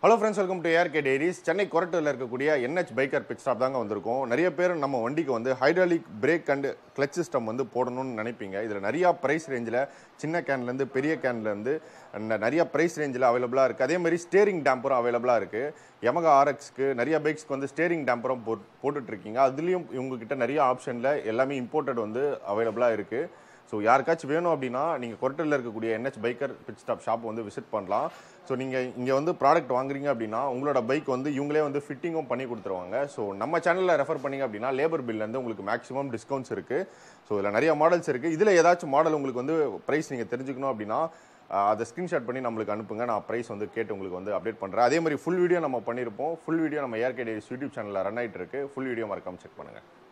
hello friends welcome to ARK டேரிஸ் சென்னை கொரட்டூரில் இருக்கக்கூடிய என்ஹெச் பைக்கர் பிட் ஸ்டாப் தாங்க வந்திருக்கோம் நிறைய பேர் நம்ம வண்டிக்கு வந்து hydraulic brake and clutch system வந்து போடணும்னு நினைப்பீங்க இதில் நிறையா ப்ரைஸ் ரேஞ்சில் சின்ன கேன்லேருந்து பெரிய கேன்லேருந்து நிறைய ப்ரைஸ் ரேஞ்சில் அவைலபிளாக இருக்குது அதே மாதிரி ஸ்டேரிங் டேம்பரும் அவைலபிளாக இருக்குது யமகா ஆர்எக்ஸ்க்கு நிறைய பைக்ஸ்க்கு வந்து ஸ்டேரிங் டேம்பரும் போட் போட்டுட்ருக்கீங்க அதுலேயும் இவங்ககிட்ட நிறைய ஆப்ஷனில் எல்லாமே இம்போர்ட்டட் வந்து அவைலபிளாக இருக்குது ஸோ யாருக்காச்சும் வேணும் அப்படின்னா நீங்கள் கொரட்டூரில் இருக்கக்கூடிய NH biker pit stop shop வந்து விசிட் பண்ணலாம் ஸோ நீங்கள் இங்கே வந்து ப்ராடக்ட் வாங்குறீங்க அப்படின்னா உங்களோட பைக் வந்து இவங்களே வந்து ஃபிட்டிங்கும் பண்ணி கொடுத்துருவாங்க ஸோ நம்ம சேனலில் ரெஃபர் பண்ணீங்க அப்படின்னா லேபர் பில்லேருந்து உங்களுக்கு மேக்ஸிமம் டிஸ்கவுண்ட்ஸ் இருக்குது ஸோ இதில் நிறைய மாடல்ஸ் இருக்குது இதில் ஏதாச்சும் மாடல் உங்களுக்கு வந்து ப்ரைஸ் நீங்கள் தெரிஞ்சுக்கணும் அப்படின்னா ஆஹ் அதை ஸ்க்ரீன்ஷாட் பண்ணி நம்மளுக்கு அனுப்புங்க நான் ப்ரைஸ் வந்து கேட்டு உங்களுக்கு வந்து அப்டேட் பண்ணுறேன் அதே மாதிரி ஃபுல் வீடியோ நம்ம பண்ணியிருப்போம் ஃபுல் வீடியோ நம்ம ஏர்கே டேஸ் யூடியூப் சேனலில் ரன் ஆகிட்டு இருக்கு ஃபுல் வீடியோ மறக்காம செக் பண்ணுங்கள்